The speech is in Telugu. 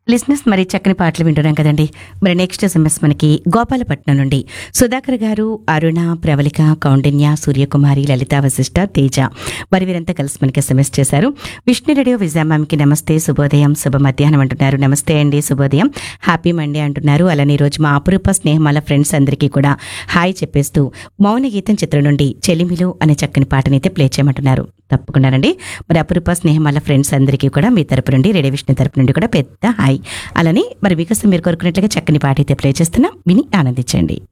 లిస్నెస్ మరి చక్కని పాటలు వింటున్నాం కదండి మరి నెక్స్ట్ ఎస్ఎంఎస్ మనకి గోపాలపట్నం నుండి సుధాకర్ గారు అరుణ ప్రవళిక కౌండిన్య సూర్యకుమారి లలిత వశిష్ట తేజ మరి వీరంతా కలిసి మనకి ఎస్ఎంఎస్ చేశారు విష్ణు రేడియో విజయమ్మామికి నమస్తే శుభోదయం శుభ మధ్యాహ్నం అంటున్నారు నమస్తే అండి శుభోదయం హ్యాపీ మండే అంటున్నారు అలానే ఈ రోజు మా అపురూప స్నేహమాల ఫ్రెండ్స్ అందరికీ కూడా హాయ్ చెప్పేస్తూ మౌన గీతం చిత్రం నుండి చెలిమిలు అనే చక్కని పాటనైతే ప్లే చేయమంటున్నారు తప్పకుండానండి మరి అపురూప స్నేహమాల ఫ్రెండ్స్ అందరికీ కూడా మీ తరపు నుండి రేడియో విష్ణు తరపు నుండి కూడా పెద్ద హాయ్ అలానే మరి మీకోసం మీరు కోరుకున్నట్లుగా చక్కని పాట అయితే ప్లే చేస్తున్నాం విని ఆనందించండి